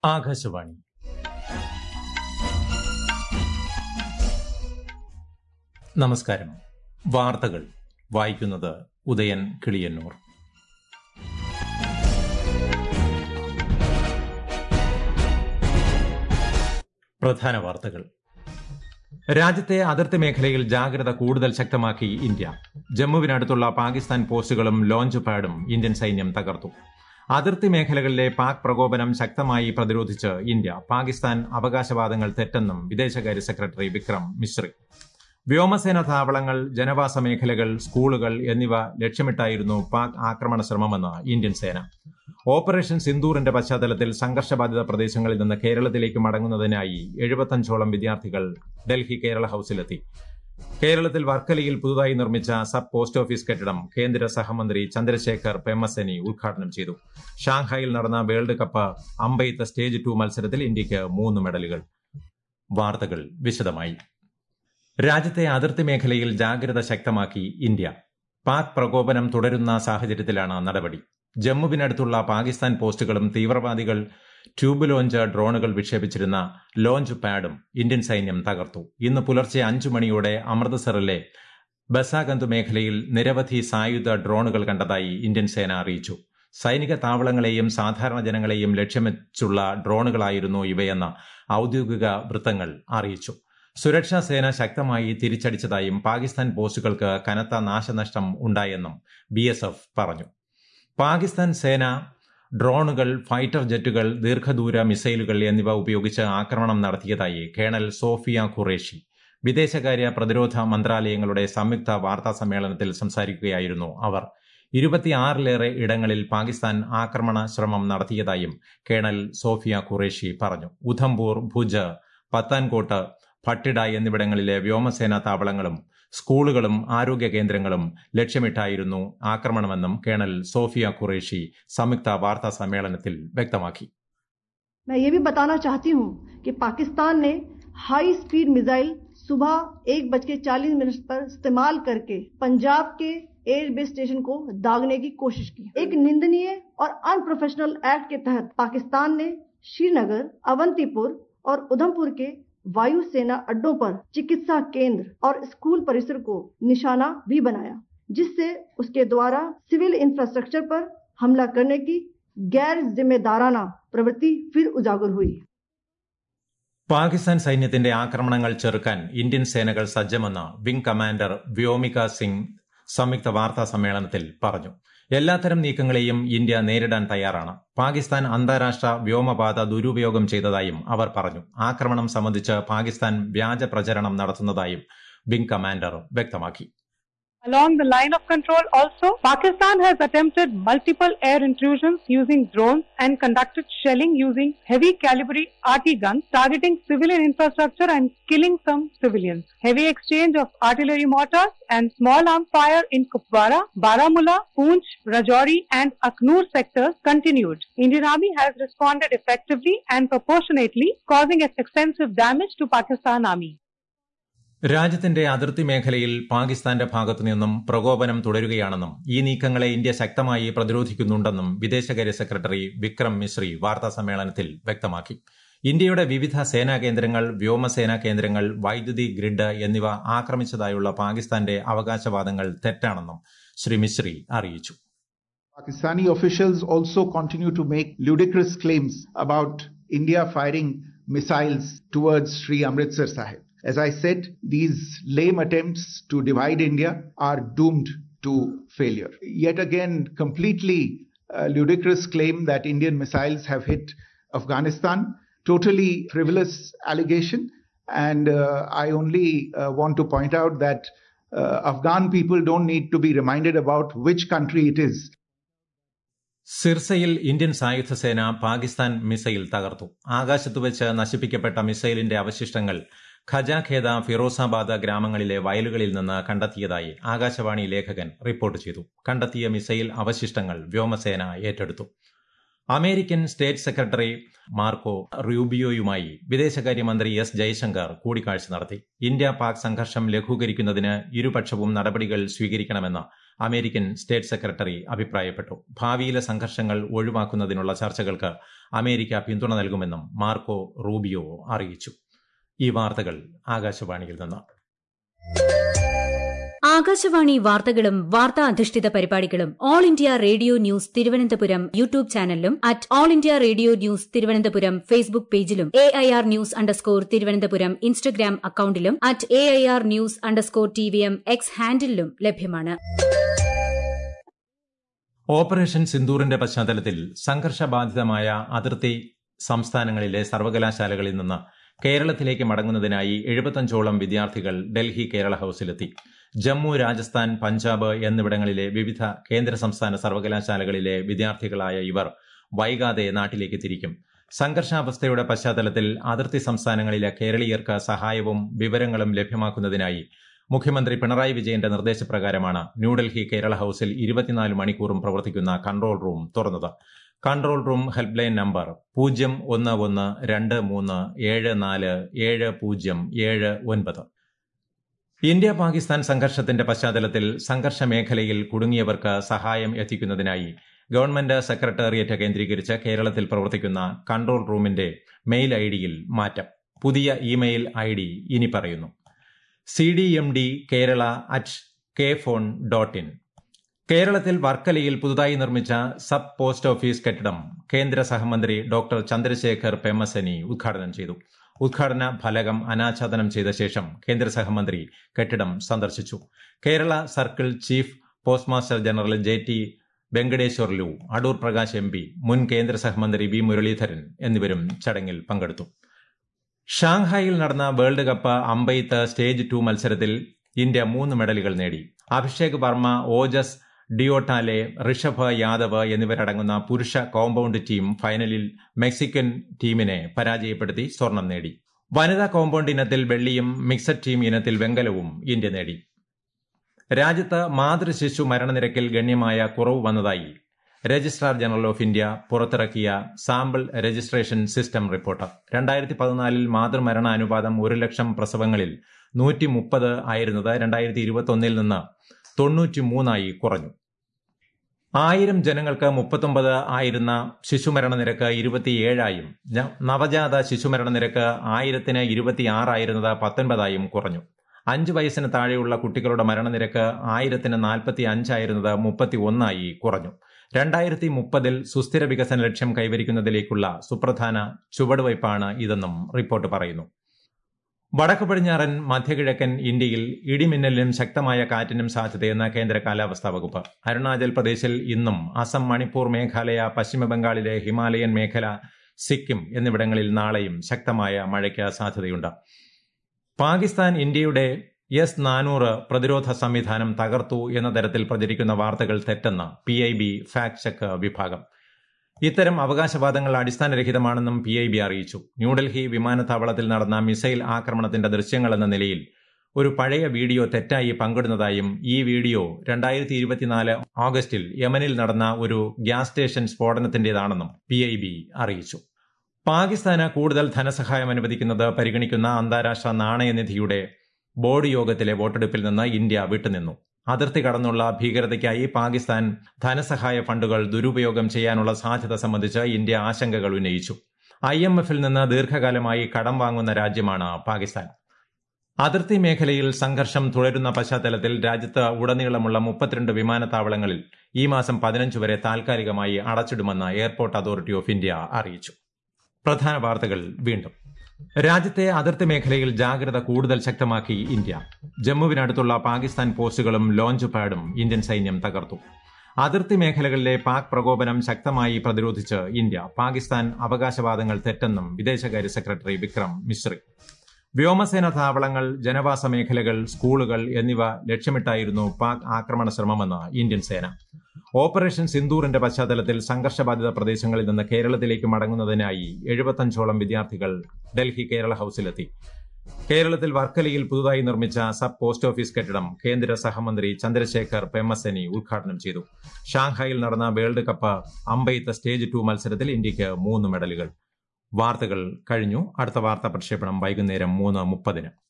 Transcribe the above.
ആകാശവാണി നമസ്കാരം വാർത്തകൾ വായിക്കുന്നത് ഉദയൻ കിളിയന്നൂർ പ്രധാന വാർത്തകൾ രാജ്യത്തെ അതിർത്തി മേഖലയിൽ ജാഗ്രത കൂടുതൽ ശക്തമാക്കി ഇന്ത്യ ജമ്മുവിനടുത്തുള്ള പാകിസ്ഥാൻ പോസ്റ്റുകളും ലോഞ്ച് പാഡും ഇന്ത്യൻ സൈന്യം തകർത്തു അതിർത്തി മേഖലകളിലെ പാക് പ്രകോപനം ശക്തമായി പ്രതിരോധിച്ച് ഇന്ത്യ പാകിസ്ഥാൻ അവകാശവാദങ്ങൾ തെറ്റെന്നും വിദേശകാര്യ സെക്രട്ടറി വിക്രം മിശ്രി വ്യോമസേന താവളങ്ങൾ ജനവാസ മേഖലകൾ സ്കൂളുകൾ എന്നിവ ലക്ഷ്യമിട്ടായിരുന്നു പാക് ആക്രമണ ശ്രമമെന്ന് ഇന്ത്യൻ സേന ഓപ്പറേഷൻ സിന്ദൂറിന്റെ പശ്ചാത്തലത്തിൽ സംഘർഷബാധിത പ്രദേശങ്ങളിൽ നിന്ന് കേരളത്തിലേക്ക് മടങ്ങുന്നതിനായി എഴുപത്തഞ്ചോളം വിദ്യാർത്ഥികൾ ഡൽഹി കേരള ഹൌസിലെത്തി കേരളത്തിൽ വർക്കലയിൽ പുതുതായി നിർമ്മിച്ച സബ് പോസ്റ്റ് ഓഫീസ് കെട്ടിടം കേന്ദ്ര സഹമന്ത്രി ചന്ദ്രശേഖർ പെമ്മസെനി ഉദ്ഘാടനം ചെയ്തു ഷാങ്ഹായിൽ നടന്ന വേൾഡ് കപ്പ് അമ്പെയ്ത്ത് സ്റ്റേജ് ടു മത്സരത്തിൽ ഇന്ത്യയ്ക്ക് മൂന്ന് മെഡലുകൾ വാർത്തകൾ വിശദമായി രാജ്യത്തെ അതിർത്തി മേഖലയിൽ ജാഗ്രത ശക്തമാക്കി ഇന്ത്യ പാക് പ്രകോപനം തുടരുന്ന സാഹചര്യത്തിലാണ് നടപടി ജമ്മുവിനടുത്തുള്ള പാകിസ്ഥാൻ പോസ്റ്റുകളും തീവ്രവാദികൾ ട്യൂബ് ലോഞ്ച് ഡ്രോണുകൾ വിക്ഷേപിച്ചിരുന്ന ലോഞ്ച് പാഡും ഇന്ത്യൻ സൈന്യം തകർത്തു ഇന്ന് പുലർച്ചെ അഞ്ചു മണിയോടെ അമൃത്സറിലെ ബസാഗന്ത് മേഖലയിൽ നിരവധി സായുധ ഡ്രോണുകൾ കണ്ടതായി ഇന്ത്യൻ സേന അറിയിച്ചു സൈനിക താവളങ്ങളെയും സാധാരണ ജനങ്ങളെയും ലക്ഷ്യം വെച്ചുള്ള ഡ്രോണുകളായിരുന്നു ഇവയെന്ന് ഔദ്യോഗിക വൃത്തങ്ങൾ അറിയിച്ചു സുരക്ഷാ സേന ശക്തമായി തിരിച്ചടിച്ചതായും പാകിസ്ഥാൻ പോസ്റ്റുകൾക്ക് കനത്ത നാശനഷ്ടം ഉണ്ടായെന്നും ബി പറഞ്ഞു പാകിസ്ഥാൻ സേന ഡ്രോണുകൾ ഫൈറ്റർ ജെറ്റുകൾ ദീർഘദൂര മിസൈലുകൾ എന്നിവ ഉപയോഗിച്ച് ആക്രമണം നടത്തിയതായി കേണൽ സോഫിയ ഖുറേഷി വിദേശകാര്യ പ്രതിരോധ മന്ത്രാലയങ്ങളുടെ സംയുക്ത വാർത്താ സമ്മേളനത്തിൽ സംസാരിക്കുകയായിരുന്നു അവർ ഇരുപത്തിയാറിലേറെ ഇടങ്ങളിൽ പാകിസ്ഥാൻ ആക്രമണ ശ്രമം നടത്തിയതായും കേണൽ സോഫിയ ഖുറേഷി പറഞ്ഞു ഉധംപൂർ ഭുജ് പത്താൻകോട്ട് ഭട്ടിഡ എന്നിവിടങ്ങളിലെ വ്യോമസേനാ താവളങ്ങളും സ്കൂളുകളും ആരോഗ്യ കേന്ദ്രങ്ങളും ലക്ഷ്യമിട്ടായിരുന്നു ആക്രമണമെന്നും കേണൽ സോഫിയ ഖുറേഷി സംയുക്ത വാർത്താ സമ്മേളനത്തിൽ വ്യക്തമാക്കി मैं ये भी बताना चाहती हूं कि पाकिस्तान ने हाई स्पीड मिसाइल सुबह एक बज के चालीस मिनट पर इस्तेमाल करके पंजाब के एयर बेस स्टेशन को दागने की कोशिश की एक निंदनीय और अनप्रोफेशनल एक्ट के तहत पाकिस्तान ने श्रीनगर अवंतीपुर और उधमपुर के वायुसेना अड्डों पर चिकित्सा केंद्र और स्कूल परिसर को निशाना भी बनाया जिससे उसके द्वारा सिविल इंफ्रास्ट्रक्चर पर हमला करने की गैर जिम्मेदाराना प्रवृत्ति फिर उजागर हुई പാകിസ്ഥാൻ സൈന്യത്തിന്റെ ആക്രമണങ്ങൾ ചെറുക്കാൻ ഇന്ത്യൻ സേനകൾ സജ്ജമെന്ന് വിംഗ് കമാൻഡർ വ്യോമിക സിംഗ് സംയുക്ത വാർത്താ സമ്മേളനത്തിൽ പറഞ്ഞു എല്ലാത്തരം നീക്കങ്ങളെയും ഇന്ത്യ നേരിടാൻ തയ്യാറാണ് പാകിസ്ഥാൻ അന്താരാഷ്ട്ര വ്യോമപാത ദുരുപയോഗം ചെയ്തതായും അവർ പറഞ്ഞു ആക്രമണം സംബന്ധിച്ച് പാകിസ്ഥാൻ വ്യാജ പ്രചരണം നടത്തുന്നതായും വിംഗ് കമാൻഡർ വ്യക്തമാക്കി Along the line of control also, Pakistan has attempted multiple air intrusions using drones and conducted shelling using heavy caliber RT guns targeting civilian infrastructure and killing some civilians. Heavy exchange of artillery mortars and small arms fire in Kupwara, Baramulla, Poonch, Rajouri and Aknoor sectors continued. Indian Army has responded effectively and proportionately, causing extensive damage to Pakistan Army. രാജ്യത്തിന്റെ അതിർത്തി മേഖലയിൽ പാകിസ്ഥാന്റെ ഭാഗത്തു നിന്നും പ്രകോപനം തുടരുകയാണെന്നും ഈ നീക്കങ്ങളെ India ശക്തമായി പ്രതിരോധിക്കുന്നുണ്ടെന്നും വിദേശകാര്യ സെക്രട്ടറി വിക്രം മിശ്രി വാർത്താ സമ്മേളനത്തിൽ വ്യക്തമാക്കി ഇന്ത്യയുടെ വിവിധ സേനാ കേന്ദ്രങ്ങൾ വ്യോമസേനാ കേന്ദ്രങ്ങൾ വൈദ്യുതി ഗ്രിഡ് എന്നിവ ആക്രമിച്ചതായുള്ള പാകിസ്ഥാന്റെ അവകാശവാദങ്ങൾ തെറ്റാണെന്നും ശ്രീ മിശ്രി അറിയിച്ചു Pakistani officials also continue to make ludicrous claims about India firing missiles towards Sri Amritsar Sahib. As I said, these lame attempts to divide India are doomed to failure. Yet again, completely uh, ludicrous claim that Indian missiles have hit Afghanistan. Totally frivolous allegation. And uh, I only uh, want to point out that Afghan people don't need to be reminded about which country it is. സിർസയിൽ Indian സായുധ സേന Pakistan missile തകർത്തു ആകാശത്ത് വെച്ച് നശിപ്പിക്കപ്പെട്ട മിസൈലിന്റെ അവശിഷ്ടങ്ങൾ ഖജാഖേദ ഫിറോസാബാദ് ഗ്രാമങ്ങളിലെ വയലുകളിൽ നിന്ന് കണ്ടെത്തിയതായി ആകാശവാണി ലേഖകൻ റിപ്പോർട്ട് ചെയ്തു കണ്ടെത്തിയ മിസൈൽ അവശിഷ്ടങ്ങൾ വ്യോമസേന ഏറ്റെടുത്തു അമേരിക്കൻ സ്റ്റേറ്റ് സെക്രട്ടറി മാർക്കോ റൂബിയോയുമായി വിദേശകാര്യമന്ത്രി എസ് ജയശങ്കർ കൂടിക്കാഴ്ച നടത്തി ഇന്ത്യ പാക് സംഘർഷം ലഘൂകരിക്കുന്നതിന് ഇരുപക്ഷവും നടപടികൾ സ്വീകരിക്കണമെന്ന് അമേരിക്കൻ സ്റ്റേറ്റ് സെക്രട്ടറി അഭിപ്രായപ്പെട്ടു ഭാവിയിലെ സംഘർഷങ്ങൾ ഒഴിവാക്കുന്നതിനുള്ള ചർച്ചകൾക്ക് അമേരിക്ക പിന്തുണ നൽകുമെന്നും മാർക്കോ റൂബിയോ അറിയിച്ചു ഈ വാർത്തകൾ ആകാശവാണിയിൽ നിന്ന് ആകാശവാണി വാർത്തകളും വാർത്താ അധിഷ്ഠിത പരിപാടികളും all India radio news Thiruvananthapuram YouTube ചാനലിലും at all India radio news Thiruvananthapuram Facebook പേജിലും A I R news underscore Thiruvananthapuram Instagram അക്കൌണ്ടിലും at A I R news underscore T V M X ഹാൻഡിലും ലഭ്യമാണ് ഓപ്പറേഷൻ സിന്ദൂറിന്റെ പശ്ചാത്തലത്തിൽ സംഘർഷബാധിതമായ അതിർത്തി സംസ്ഥാനങ്ങളിലെ സർവകലാശാലകളിൽ നിന്ന് കേരളത്തിലേക്ക് മടങ്ങുന്നതിനായി എഴുപത്തഞ്ചോളം വിദ്യാർത്ഥികൾ ഡൽഹി കേരള ഹൌസിലെത്തി ജമ്മു രാജസ്ഥാൻ പഞ്ചാബ് എന്നിവിടങ്ങളിലെ വിവിധ കേന്ദ്ര സംസ്ഥാന സർവകലാശാലകളിലെ വിദ്യാർത്ഥികളായ ഇവർ വൈകാതെ നാട്ടിലേക്ക് തിരിക്കും സംഘർഷാവസ്ഥയുടെ പശ്ചാത്തലത്തിൽ അതിർത്തി സംസ്ഥാനങ്ങളിലെ കേരളീയർക്ക് സഹായവും വിവരങ്ങളും ലഭ്യമാക്കുന്നതിനായി മുഖ്യമന്ത്രി പിണറായി വിജയന്റെ നിർദ്ദേശപ്രകാരമാണ് ന്യൂഡൽഹി കേരള ഹൌസിൽ ഇരുപത്തിനാല് മണിക്കൂറും പ്രവർത്തിക്കുന്ന കൺട്രോൾ റൂം തുറന്നത് control room help line number പൂജ്യം ഒന്ന് ഒന്ന് രണ്ട് മൂന്ന് ഏഴ് നാല് ഏഴ് പൂജ്യം ഏഴ് ഒൻപത് ഇന്ത്യ പാകിസ്ഥാൻ സംഘർഷത്തിന്റെ പശ്ചാത്തലത്തിൽ സംഘർഷ മേഖലയിൽ കുടുങ്ങിയവർക്ക് സഹായം എത്തിക്കുന്നതിനായി ഗവൺമെന്റ് സെക്രട്ടേറിയറ്റ് കേന്ദ്രീകരിച്ച് കേരളത്തിൽ പ്രവർത്തിക്കുന്ന കൺട്രോൾ റൂമിന്റെ മെയിൽ ഐഡിയിൽ മാറ്റം പുതിയ ഇമെയിൽ ഐ ഡി ഇനി പറയുന്നു C D M D Kerala at K phone dot in കേരളത്തിൽ വർക്കലയിൽ പുതുതായി നിർമ്മിച്ച സബ് പോസ്റ്റ് ഓഫീസ് കെട്ടിടം കേന്ദ്ര സഹമന്ത്രി ഡോക്ടർ ചന്ദ്രശേഖർ പെമ്മസനി ഉദ്ഘാടനം ചെയ്തു ഉദ്ഘാടന ഫലകം അനാച്ഛാദനം ചെയ്ത ശേഷം കേന്ദ്ര സഹമന്ത്രി കെട്ടിടം സന്ദർശിച്ചു Kerala circle chief post master general J T Venkateswarlu Adoor Prakash M P മുൻ കേന്ദ്ര സഹമന്ത്രി വി മുരളീധരൻ എന്നിവരും ചടങ്ങിൽ പങ്കെടുത്തു ഷാങ്ഹായിൽ നടന്ന വേൾഡ് കപ്പ് അമ്പെയ്ത്ത് സ്റ്റേജ് ടു മത്സരത്തിൽ ഇന്ത്യ മൂന്ന് മെഡലുകൾ നേടി അഭിഷേക് വർമ്മ ഓജസ് ഡിയോട്ടാലെ ഋഷഭ് യാദവ് എന്നിവരടങ്ങുന്ന പുരുഷ കോമ്പൌണ്ട് ടീം ഫൈനലിൽ മെക്സിക്കൻ ടീമിനെ പരാജയപ്പെടുത്തി സ്വർണം നേടി വനിതാ കോമ്പൌണ്ട് ഇനത്തിൽ വെള്ളിയും മിക്സഡ് ടീം ഇനത്തിൽ വെങ്കലവും ഇന്ത്യ നേടി രാജ്യത്ത് മാതൃശിശു മരണനിരക്കിൽ ഗണ്യമായ കുറവ് വന്നതായി രജിസ്ട്രാർ ജനറൽ ഓഫ് ഇന്ത്യ പുറത്തിറക്കിയ സാമ്പിൾ രജിസ്ട്രേഷൻ സിസ്റ്റം റിപ്പോർട്ട് രണ്ടായിരത്തി പതിനാലിൽ മാതൃമരണ അനുപാതം ഒരു ലക്ഷം പ്രസവങ്ങളിൽ നൂറ്റി മുപ്പത് ആയിരുന്നത് രണ്ടായിരത്തി ഇരുപത്തൊന്നിൽ നിന്ന് തൊണ്ണൂറ്റിമൂന്നായി കുറഞ്ഞു ആയിരം ജനങ്ങൾക്ക് മുപ്പത്തൊമ്പത് ആയിരുന്ന ശിശുമരണ നിരക്ക് ഇരുപത്തിയേഴായും നവജാത ശിശുമരണ നിരക്ക് ആയിരത്തിന് ഇരുപത്തിയാറായിരുന്നത് പത്തൊൻപതായും കുറഞ്ഞു അഞ്ച് വയസ്സിന് താഴെയുള്ള കുട്ടികളുടെ മരണനിരക്ക് ആയിരത്തിന് നാൽപ്പത്തി അഞ്ചായിരുന്നത് മുപ്പത്തി ഒന്നായി കുറഞ്ഞു രണ്ടായിരത്തി മുപ്പതിൽ സുസ്ഥിര വികസന ലക്ഷ്യം കൈവരിക്കുന്നതിലേക്കുള്ള സുപ്രധാന ചുവടുവയ്പാണ് ഇതെന്നും റിപ്പോർട്ട് പറയുന്നു വടക്കു പടിഞ്ഞാറൻ മധ്യകിഴക്കൻ ഇന്ത്യയിൽ ഇടിമിന്നലിനും ശക്തമായ കാറ്റിനും സാധ്യതയെന്ന് കേന്ദ്ര കാലാവസ്ഥാ വകുപ്പ് അരുണാചൽ പ്രദേശിൽ ഇന്നും അസം മണിപ്പൂർ മേഘാലയ പശ്ചിമബംഗാളിലെ ഹിമാലയൻ മേഖല സിക്കിം എന്നിവിടങ്ങളിൽ നാളെയും ശക്തമായ മഴയ്ക്ക് സാധ്യതയുണ്ട് പാകിസ്ഥാൻ ഇന്ത്യയുടെ എസ് നാനൂറ് പ്രതിരോധ സംവിധാനം തകർത്തു എന്ന തരത്തിൽ പ്രചരിക്കുന്ന വാർത്തകൾ തെറ്റെന്ന് P I B fact check വിഭാഗം ഇത്തരം അവകാശവാദങ്ങൾ അടിസ്ഥാനരഹിതമാണെന്നും പി ഐ ബി അറിയിച്ചു ന്യൂഡൽഹി വിമാനത്താവളത്തിൽ നടന്ന മിസൈൽ ആക്രമണത്തിന്റെ ദൃശ്യങ്ങളെന്ന നിലയിൽ ഒരു പഴയ വീഡിയോ തെറ്റായി പങ്കിടുന്നതായും ഈ വീഡിയോ രണ്ടായിരത്തി ഇരുപത്തിനാല് ഓഗസ്റ്റിൽ യമനിൽ നടന്ന ഒരു ഗ്യാസ് സ്റ്റേഷൻ സ്ഫോടനത്തിന്റേതാണെന്നും പി ഐ ബി അറിയിച്ചു പാകിസ്ഥാന് കൂടുതൽ ധനസഹായം അനുവദിക്കുന്നത് പരിഗണിക്കുന്ന അന്താരാഷ്ട്ര നാണയനിധിയുടെ ബോർഡ് യോഗത്തിലെ വോട്ടെടുപ്പിൽ നിന്ന് ഇന്ത്യ വിട്ടുനിന്നു അതിർത്തി കടന്നുള്ള ഭീകരതയ്ക്കായി പാകിസ്ഥാൻ ധനസഹായ ഫണ്ടുകൾ ദുരുപയോഗം ചെയ്യാനുള്ള സാധ്യത സംബന്ധിച്ച് ഇന്ത്യ ആശങ്കകൾ ഉന്നയിച്ചു ഐ എം എഫിൽ നിന്ന് ദീർഘകാലമായി കടം വാങ്ങുന്ന രാജ്യമാണ് പാകിസ്ഥാൻ അതിർത്തി മേഖലയിൽ സംഘർഷം തുടരുന്ന പശ്ചാത്തലത്തിൽ രാജ്യത്ത് ഉടനീളമുള്ള മുപ്പത്തിരണ്ട് വിമാനത്താവളങ്ങളിൽ ഈ മാസം പതിനഞ്ച് വരെ താൽക്കാലികമായി അടച്ചിടുമെന്ന് എയർപോർട്ട് അതോറിറ്റി ഓഫ് ഇന്ത്യ അറിയിച്ചു പ്രധാന വാർത്തകൾ വീണ്ടും രാജ്യത്തെ അതിർത്തി മേഖലയിൽ ജാഗ്രത കൂടുതൽ ശക്തമാക്കി ഇന്ത്യ ജമ്മുവിനടുത്തുള്ള പാകിസ്ഥാൻ പോസ്റ്റുകളും ലോഞ്ച് പാഡും ഇന്ത്യൻ സൈന്യം തകർത്തു അതിർത്തി മേഖലകളിലെ പാക് പ്രകോപനം ശക്തമായി പ്രതിരോധിച്ച് ഇന്ത്യ പാകിസ്ഥാൻ അവകാശവാദങ്ങൾ തെറ്റെന്നും വിദേശകാര്യ സെക്രട്ടറി വിക്രം മിശ്രി വ്യോമസേന താവളങ്ങൾ ജനവാസ മേഖലകൾ സ്കൂളുകൾ എന്നിവ ലക്ഷ്യമിട്ടായിരുന്നു പാക് ആക്രമണ ശ്രമമെന്ന് ഇന്ത്യൻ സേന ഓപ്പറേഷൻ സിന്ദൂറിന്റെ പശ്ചാത്തലത്തിൽ സംഘർഷബാധിത പ്രദേശങ്ങളിൽ നിന്ന് കേരളത്തിലേക്ക് മടങ്ങുന്നതിനായി എഴുപത്തഞ്ചോളം വിദ്യാർത്ഥികൾ ഡൽഹി കേരള ഹൌസിലെത്തി കേരളത്തിൽ വർക്കലയിൽ പുതുതായി നിർമ്മിച്ച സബ് പോസ്റ്റ് ഓഫീസ് കെട്ടിടം കേന്ദ്ര സഹമന്ത്രി ചന്ദ്രശേഖർ പെമ്മസനി ഉദ്ഘാടനം ചെയ്തു ഷാങ്ഹായിൽ നടന്ന വേൾഡ് കപ്പ് അമ്പെയ്ത്ത് സ്റ്റേജ് ടു മത്സരത്തിൽ ഇന്ത്യയ്ക്ക് മൂന്ന് മെഡലുകൾ വാർത്തകൾ കഴിഞ്ഞു അടുത്ത വാർത്താ പ്രക്ഷേപണം വൈകുന്നേരം മൂന്ന് മുപ്പതിന്